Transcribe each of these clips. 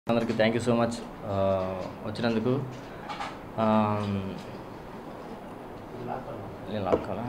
అందరికీ thank you so much వచ్చినందుకు ఆ, నేను లాక్కోవాలా?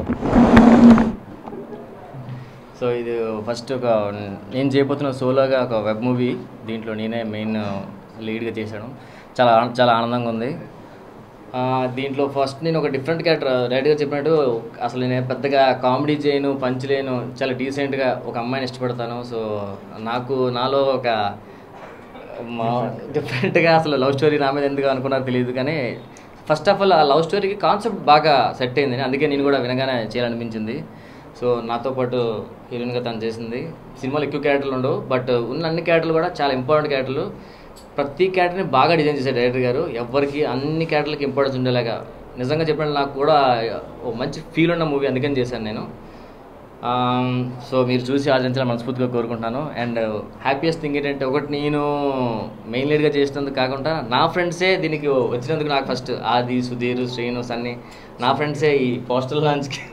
సో ఇది ఫస్ట్ ఒక నేను చేయబోతున్న సోలోగా ఒక వెబ్ మూవీ దీంట్లో నేనే మెయిన్ లీడ్గా చేశాను చాలా ఆన- చాలా ఆనందంగా ఉంది ఆ, దీంట్లో ఫస్ట్ నేను ఒక డిఫరెంట్ క్యారెక్టర్ డైరెక్ట్గా చెప్పినట్టు అసలు నేను పెద్దగా కామెడీ చేయను పంచ్ లేను చాలా డీసెంట్గా ఒక అమ్మాయిని ఇష్టపడతాను సో నాకు నాలో ఒక మా డిఫరెంట్గా అసలు లవ్ స్టోరీ నా మీద ఎందుకు అనుకున్నారో తెలియదు కానీ ఫస్ట్ ఆఫ్ ఆల్ ఆ లవ్ స్టోరీకి కాన్సెప్ట్ బాగా సెట్ అయింది అందుకే నేను కూడా వినగానే చేయాలనిపించింది సో నాతో పాటు హీరోయిన్గా తను చేసింది సినిమాలో ఎక్కువ క్యారెక్టర్లు ఉండవు బట్ ఉన్న అన్ని క్యారెక్టర్లు కూడా చాలా ఇంపార్టెంట్ క్యారెక్టర్లు ప్రతి క్యారెక్టర్ని బాగా డిజైన్ చేశారు డైరెక్టర్ గారు ఎవరికి అన్ని క్యారెక్టర్లకి ఇంపార్టెన్స్ ఉండేలాగా నిజంగా చెప్పినట్టు నాకు కూడా ఓ మంచి ఫీల్ ఉన్న మూవీ అందుకని చేశాను నేను ఆమ్, సో మీరు చూసి ఆదరించాలని మనస్ఫూర్తిగా కోరుకుంటున్నాను అండ్ హ్యాపీయెస్ట్ థింగ్ ఏంటంటే ఒకటి నేను మెయిన్ లీడ్గా చేసినందుకు కాకుండా నా ఫ్రెండ్సే దీనికి వచ్చినందుకు నాకు ఫస్ట్ ఆది సుధీర్ శ్రీను సన్నీ నా ఫ్రెండ్సే ఈ పోస్టల్ లాంచ్కి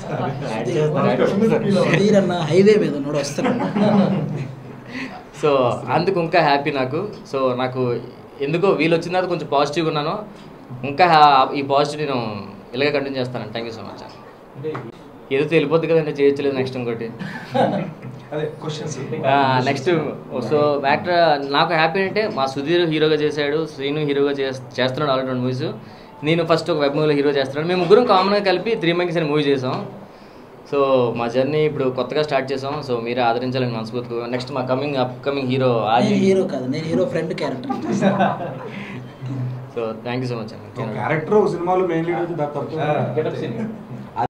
సుధీర్ అన్న హైవే మీద నోడు వస్తున్నాడు సో అందుకు ఇంకా హ్యాపీ నాకు సో నాకు ఎందుకో వీళ్ళు వచ్చిన తర్వాత కొంచెం పాజిటివ్గా ఉన్నాను ఇంకా హ్యా- ఈ పాజిటివ్ నేను ఇలాగే కంటిన్యూ చేస్తాను థ్యాంక్ యూ సో మచ్ ఏదో తెలిపోద్ది కదండి చేయొచ్చలేదు నెక్స్ట్ ఇంకోటి అదే క్వశ్చన్స్ నెక్స్ట్ సో యాక్టర్ నాకు హ్యాపీ అంటే మా సుధీర్ హీరోగా చేశాడు శ్రీను హీరోగా చేస్- చేస్తున్నాడు ఆల్రెడీ రెండు మూవీస్ నేను ఫస్ట్ ఒక వెబ్ మూవీలో హీరో చేస్తున్నాడు మేము ముగ్గురం కామన్గా కలిపి త్రీ మంత్స్ అని మూవీ చేసాం సో మా జర్నీ ఇప్పుడు కొత్తగా స్టార్ట్ చేసాం సో మీరే ఆదరించాలని మనస్ఫూర్తిగా నెక్స్ట్ మా కమింగ్ అప్ కమింగ్ హీరో ఆది నేను హీరో కాదు నేను hero friend character so thank you so much అండి క్యారెక్టర్ సినిమాలో main lead Get up scene.